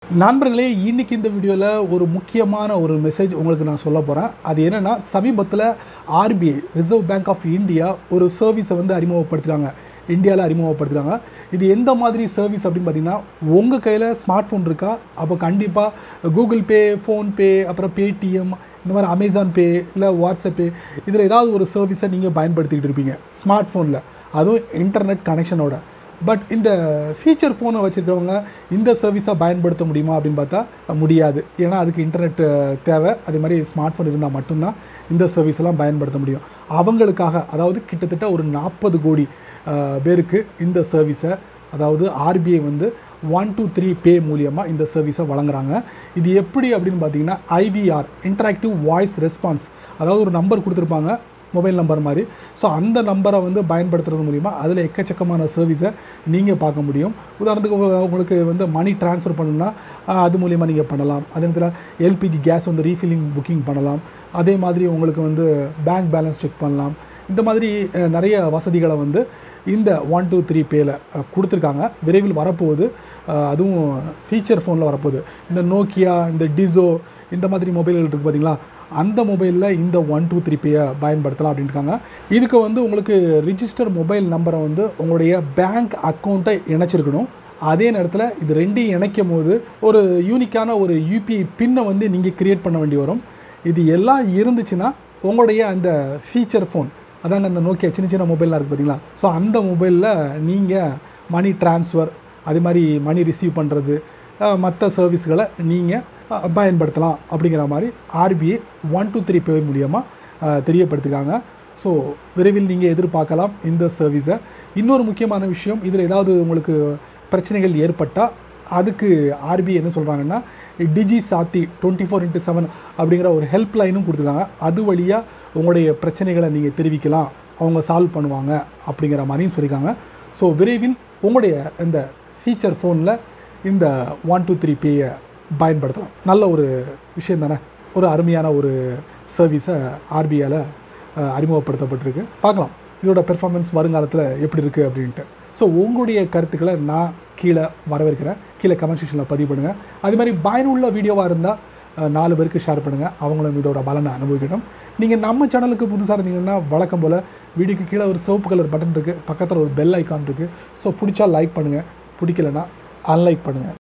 நண்பர்களே இன்னைக்கு இந்த வீடியோவில் ஒரு முக்கியமான ஒரு மெசேஜ் உங்களுக்கு நான் சொல்ல போகிறேன் அது என்னென்னா சமீபத்தில் RBI reserve bank of India ஒரு சர்வீஸை வந்து அறிமுகப்படுத்துகிறாங்க இந்தியாவில் அறிமுகப்படுத்துகிறாங்க இது எந்த மாதிரி சர்வீஸ் அப்படின்னு பார்த்தீங்கன்னா உங்கள் கையில் ஸ்மார்ட் ஃபோன் இருக்கா அப்போ கண்டிப்பாக கூகுள் பே ஃபோன்பே அப்புறம் பேடிஎம் இந்த மாதிரி அமேசான் பே இல்லை வாட்ஸ்அப் பே இதில் ஏதாவது ஒரு சர்வீஸை நீங்கள் பயன்படுத்திக்கிட்டு இருப்பீங்க ஸ்மார்ட் ஃபோனில் அதுவும் இன்டர்நெட் கனெக்ஷனோட பட் இந்த ஃபீச்சர் ஃபோனை வச்சுருக்கவங்க இந்த சர்வீஸை பயன்படுத்த முடியுமா அப்படின்னு பார்த்தா முடியாது ஏன்னா அதுக்கு இன்டர்நெட் தேவை அதே மாதிரி ஸ்மார்ட் ஃபோன் இருந்தால் மட்டும்தான் இந்த சர்வீஸ் எல்லாம் பயன்படுத்த முடியும் அவங்களுக்காக அதாவது கிட்டத்தட்ட ஒரு நாற்பது கோடி அஹ், பேருக்கு இந்த சர்வீஸை அதாவது ஆர்பிஐ வந்து ஒன் டூ த்ரீ பே மூலியமாக இந்த சர்வீஸை வழங்குறாங்க இது எப்படி அப்படின்னு பார்த்தீங்கன்னா ஐவிஆர் இன்டராக்டிவ் வாய்ஸ் ரெஸ்பான்ஸ் அதாவது ஒரு நம்பர் கொடுத்துருப்பாங்க மொபைல் நம்பர் மாதிரி ஸோ அந்த நம்பரை வந்து பயன்படுத்துறது மூலிமா அதில் எக்கச்சக்கமான சர்வீஸை நீங்கள் பார்க்க முடியும் உதாரணத்துக்கு உங்க- உங்களுக்கு வந்து மணி ட்ரான்ஸ்ஃபர் பண்ணணும்னா ஆஹ், அது மூலிமா நீங்கள் பண்ணலாம் அதே நேரத்தில் எல்பிஜி கேஸ் வந்து ரீஃபில்லிங் புக்கிங் பண்ணலாம் அதே மாதிரி உங்களுக்கு வந்து பேங்க் பேலன்ஸ் செக் பண்ணலாம் இந்த மாதிரி அஹ், நிறைய வசதிகளை வந்து இந்த ஒன் டூ த்ரீ பேல கொடுத்துருக்காங்க விரைவில் வரப்போகுது அஹ், அதுவும் ஃபீச்சர் ஃபோனில் வரப்போகுது இந்த நோக்கியா இந்த டிசோ இந்த மாதிரி மொபைல்கள் இருக்குது பார்த்தீங்களா அந்த மொபைலில் இந்த ஒன் டூ த்ரீ பேயை பயன்படுத்தலாம் அப்படின்னு இருக்காங்க இதுக்கு வந்து உங்களுக்கு ரிஜிஸ்டர் மொபைல் நம்பரை வந்து உங்களுடைய பேங்க் அக்கௌண்ட்டை இணைச்சிருக்கணும் அதே நேரத்தில் இது ரெண்டையும் இணைக்கும் போது ஒரு யூனிக்கான ஒரு யூபிஐ பின்னை வந்து நீங்கள் கிரியேட் பண்ண வேண்டி வரும் இது எல்லாம் இருந்துச்சுன்னா உங்களுடைய அந்த ஃபீச்சர் ஃபோன் அதாங்க அந்த நோக்கியா சின்ன சின்ன மொபைல்லாம் இருக்குது பார்த்தீங்களா ஸோ அந்த மொபைலில் நீங்கள் மணி ட்ரான்ஸ்ஃபர் அதே மாதிரி மணி ரிசீவ் பண்ணுறது மற்ற சர்வீஸ்களை நீங்கள் பயன்படுத்தலாம் அப்படிங்கிற மாதிரி RBI one two three pay மூலியமாக தெரியப்படுத்திருக்காங்க ஸோ விரைவில் நீங்கள் எதிர்பார்க்கலாம் இந்த சர்வீஸை இன்னொரு முக்கியமான விஷயம் இதில் ஏதாவது உங்களுக்கு பிரச்சனைகள் ஏற்பட்டால் அதுக்கு ஆர்பிஐ என்ன சொல்கிறாங்கன்னா டிஜி சாத்தி டுவெண்ட்டி ஃபோர் இன்ட்டு செவன் அப்படிங்கிற ஒரு ஹெல்ப் லைனும் கொடுத்துருக்காங்க அது வழியாக உங்களுடைய பிரச்சனைகளை நீங்கள் தெரிவிக்கலாம் அவங்க சால்வ் பண்ணுவாங்க அப்படிங்கிற மாதிரியும் சொல்லியிருக்காங்க ஸோ விரைவில் உங்களுடைய இந்த ஃபீச்சர் ஃபோனில் இந்த ஒன் டூ த்ரீ பேயை பயன்படுத்தலாம் நல்ல ஒரு விஷயம் தானே ஒரு அருமையான ஒரு சர்வீஸை ஆர்பிஐயில் அறிமுகப்படுத்தப்பட்டிருக்கு பார்க்கலாம் இதோட பெர்ஃபார்மன்ஸ் வருங்காலத்தில் எப்படி இருக்குது அப்படின்ட்டு ஸோ உங்களுடைய கருத்துக்களை நான் கீழே வரவேற்கிறேன் கீழே கமெண்ட் செக்ஷனில் பதிவு பண்ணுங்கள் அதே மாதிரி பயனுள்ள வீடியோவாக இருந்தால் அஹ், நாலு பேருக்கு ஷேர் பண்ணுங்கள் அவங்களும் இதோட பலனை அனுபவிக்கட்டும் நீங்கள் நம்ம சேனலுக்கு புதுசாக இருந்தீங்கன்னா வழக்கம் போல் வீடியோக்கு கீழே ஒரு சிவப்பு கலர் பட்டன் இருக்குது பக்கத்தில் ஒரு பெல் ஐக்கான் இருக்குது ஸோ பிடிச்சா லைக் பண்ணுங்கள் பிடிக்கலனா அன்லைக் பண்ணுங்கள்